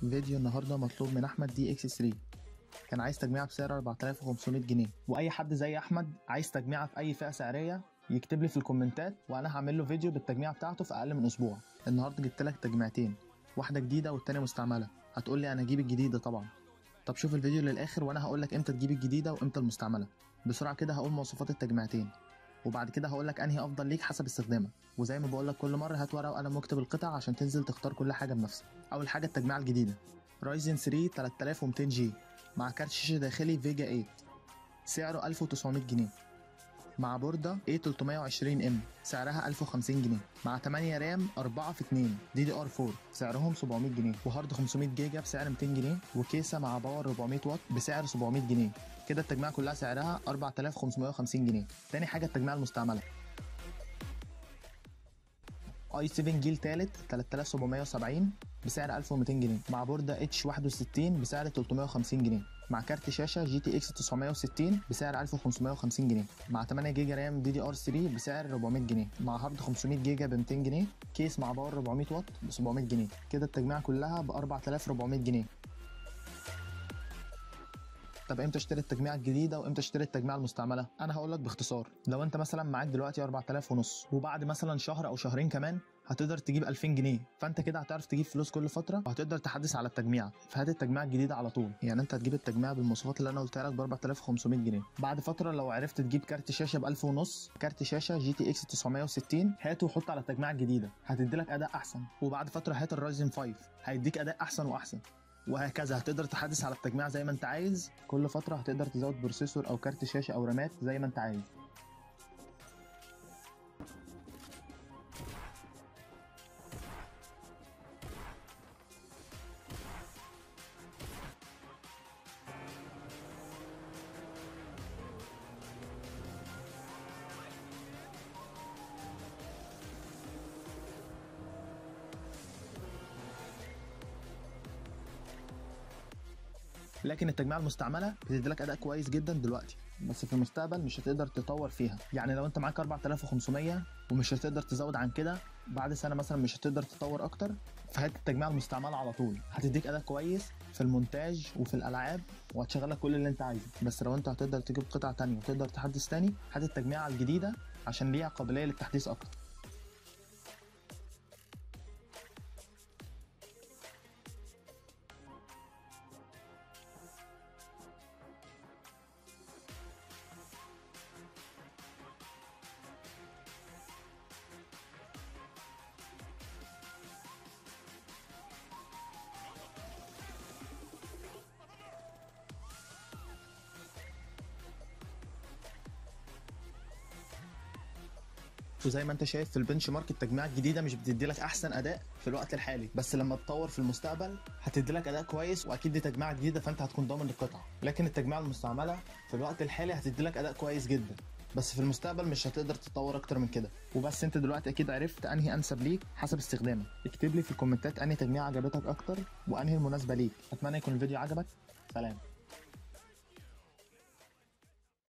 فيديو النهارده مطلوب من احمد دي اكس 3 كان عايز تجميعه بسعر 4500 جنيه واي حد زي احمد عايز تجميعه في اي فئه سعريه يكتب لي في الكومنتات وانا هعمل له فيديو بالتجميعه بتاعته في اقل من اسبوع النهارده جبت لك تجميعتين واحده جديده والتانيه مستعمله هتقول لي انا اجيب الجديده طبعا طب شوف الفيديو للاخر وانا هقول لك امتى تجيب الجديده وامتى المستعمله بسرعه كده هقول مواصفات التجميعتين وبعد كده هقول لك انهي افضل ليك حسب استخدامك وزي ما بقول لك كل مره هات ورقه وقلم واكتب القطع عشان تنزل تختار كل حاجه بنفسك اول حاجه التجميعه الجديده رايزن 3 3200 جي مع كارت شاشه داخلي فيجا 8 سعره 1900 جنيه مع بوردة A320M سعرها 1050 جنيه مع 8 رام 4 في 2 دي دي ار 4 سعرهم 700 جنيه وهارد 500 جيجا بسعر 200 جنيه وكيسة مع باور 400 واط بسعر 700 جنيه كده التجميع كلها سعرها 4550 جنيه تاني حاجة التجميع المستعملة اي 7 جيل تالت 3770 بسعر 1200 جنيه مع بوردة اتش 61 بسعر 350 جنيه مع كارت شاشة جي تي اكس 960 بسعر 1550 جنيه مع 8 جيجا رام دي دي ار 3 بسعر 400 جنيه مع هارد 500 جيجا ب 200 جنيه كيس مع باور 400 واط ب 700 جنيه كده التجميع كلها ب 4400 جنيه طب امتى اشتري التجميع الجديده وامتى اشتري التجميع المستعمله انا هقول لك باختصار لو انت مثلا معاك دلوقتي 4000 ونص وبعد مثلا شهر او شهرين كمان هتقدر تجيب 2000 جنيه فانت كده هتعرف تجيب فلوس كل فتره وهتقدر تحدث على التجميع فهات التجميع الجديده على طول يعني انت هتجيب التجميع بالمواصفات اللي انا قلتها لك ب 4500 جنيه بعد فتره لو عرفت تجيب كارت شاشه ب 1000 ونص كارت شاشه جي تي اكس 960 هاته وحطه على التجميع الجديده هتدي لك اداء احسن وبعد فتره هات الرايزن 5 هيديك اداء احسن واحسن وهكذا هتقدر تحدث على التجميع زي ما انت عايز كل فتره هتقدر تزود بروسيسور او كارت شاشه او رامات زي ما انت عايز لكن التجميع المستعمله بتدي لك اداء كويس جدا دلوقتي بس في المستقبل مش هتقدر تطور فيها يعني لو انت معاك 4500 ومش هتقدر تزود عن كده بعد سنه مثلا مش هتقدر تطور اكتر فهات التجميع المستعمله على طول هتديك اداء كويس في المونتاج وفي الالعاب وهتشغل لك كل اللي انت عايزه بس لو انت هتقدر تجيب قطع تانية وتقدر تحدث تاني هات التجميع الجديده عشان ليها قابليه للتحديث اكتر وزي ما انت شايف في البنش مارك التجميع الجديده مش بتدي لك احسن اداء في الوقت الحالي بس لما تطور في المستقبل هتدي لك اداء كويس واكيد دي تجميعه جديده فانت هتكون ضامن القطعه لكن التجميعه المستعمله في الوقت الحالي هتدي لك اداء كويس جدا بس في المستقبل مش هتقدر تطور اكتر من كده وبس انت دلوقتي اكيد عرفت انهي انسب ليك حسب استخدامك اكتب لي في الكومنتات انهي تجميع عجبتك اكتر وانهي المناسبه ليك اتمنى يكون الفيديو عجبك سلام